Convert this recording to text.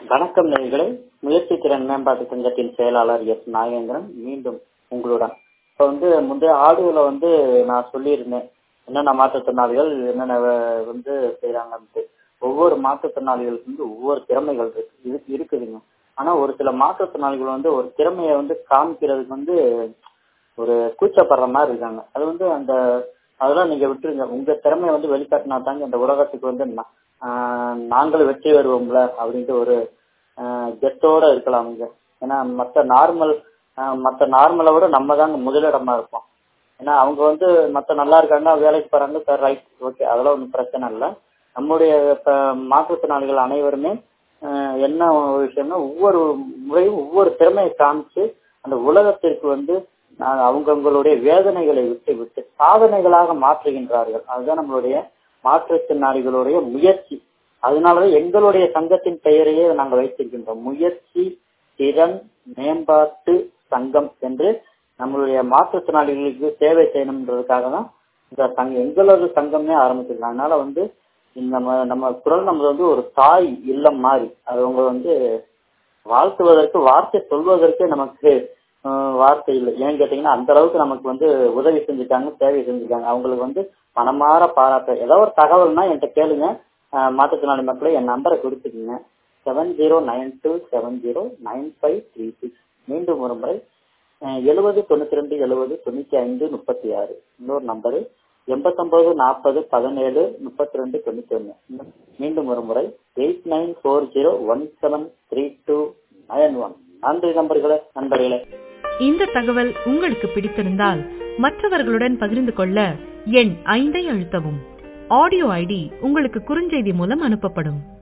வணக்கம் நேயர்களே முயற்சி திறன் மேம்பாட்டு சங்கத்தின் செயலாளர் எஸ் நாகேந்திரன் மீண்டும் உங்களுடன் இப்போ வந்து முந்தைய ஆடியோல வந்து நான் சொல்லியிருந்தேன் என்னென்ன மாற்றுத்திறனாளிகள் என்னென்ன வே- வந்து செய்யறாங்கன்ட்டு ஒவ்வொரு மாற்றுத்திறனாளிகளுக்கு வந்து ஒவ்வொரு திறமைகள் இருக்கு இருக்கு- இருக்குதுங்க ஆனா ஒரு சில மாற்றுத்திறனாளிகள் வந்து ஒரு திறமையை வந்து காமிக்கிறதுக்கு வந்து ஒரு கூச்சப்படுற மாதிரி இருக்காங்க அது வந்து அந்த அதெல்லாம் நீங்க விட்டுருங்க உங்க திறமையை வந்து வெளிக்காட்டினா தாங்க இந்த உலகத்துக்கு வந்து நா- ஆஹ் நாங்கள் வெற்றி பெறுவோம்ல அப்படின்ட்டு ஒரு கெத்தோட இருக்கலாம் அவங்க ஏன்னா மற்ற நார்மல் மற்ற நார்மலை விட நம்ம தாங்க முதலிடமா இருப்போம் ஏன்னா அவங்க வந்து மற்ற நல்லா இருக்காங்க வேலைக்கு போறாங்க சார் ரைட் ஓகே அதெல்லாம் ஒன்றும் பிரச்சனை இல்லை நம்முடைய இப்ப மாற்றுத்திறனாளிகள் அனைவருமே ஆஹ் என்ன ஒரு விஷயம்னா ஒவ்வொரு முறையும் ஒவ்வொரு திறமையை காமிச்சு அந்த உலகத்திற்கு வந்து ஆஹ் அவங்கவங்களுடைய வேதனைகளை விட்டு விட்டு சாதனைகளாக மாற்றுகின்றார்கள் அதுதான் நம்மளுடைய மாற்றுத்திறனாளிகளுடைய முயற்சி அதனாலதான் எங்களுடைய சங்கத்தின் பெயரையே நாங்கள் வைத்திருக்கின்றோம் முயற்சி திறன் மேம்பாட்டு சங்கம் என்று நம்மளுடைய மாற்றுத்திறனாளிகளுக்கு சேவை செய்யணுன்றதுக்காக தான் இந்த சங்கம் எங்களோட சங்கமே ஆரம்பிச்சிருக்காங்க அதனால வந்து இந்த நம்ம நம்ம குரல் நம்ம வந்து ஒரு தாய் இல்லம் மாதிரி அது அவங்க வந்து வாழ்த்துவதற்கு வார்த்தை சொல்வதற்கு நமக்கு ஆஹ், வார்த்தை இல்லை ஏன்னு கேட்டீங்கன்னா அந்த அளவுக்கு நமக்கு வந்து உதவி செஞ்சுட்டாங்க சேவை செஞ்சுட்டாங்க அவங்களுக்கு வந்து மனமாற பாராட்ட ஏதோ ஒரு தகவல்னா என்கிட்ட கேளுங்க ஆஹ், மாற்றுத்திறனாளி மக்களை என் நம்பரை கொடுத்துக்கோங்க seven zero nine two seven zero nine five three six மீண்டும் ஒரு முறை எழுபது தொண்ணூத்தி ரெண்டு எழுபது தொண்ணூத்தி ஐந்து முப்பத்தி ஆறு இன்னொரு நம்பரு எண்பத்தொன்பது நாற்பது பதினேழு முப்பத்தி ரெண்டு தொண்ணூத்தி ஒன்னு மீண்டும் ஒரு முறை eight nine four zero one seven three two nine one நன்றி நம்பர்களே நண்பர்களே இந்த தகவல் உங்களுக்கு பிடித்திருந்தால் மற்றவர்களுடன் பகிர்ந்து கொள்ள எண் ஐந்தை அழுத்தவும் ஆடியோ ஐடி உங்களுக்கு குறுஞ்செய்தி மூலம் அனுப்பப்படும்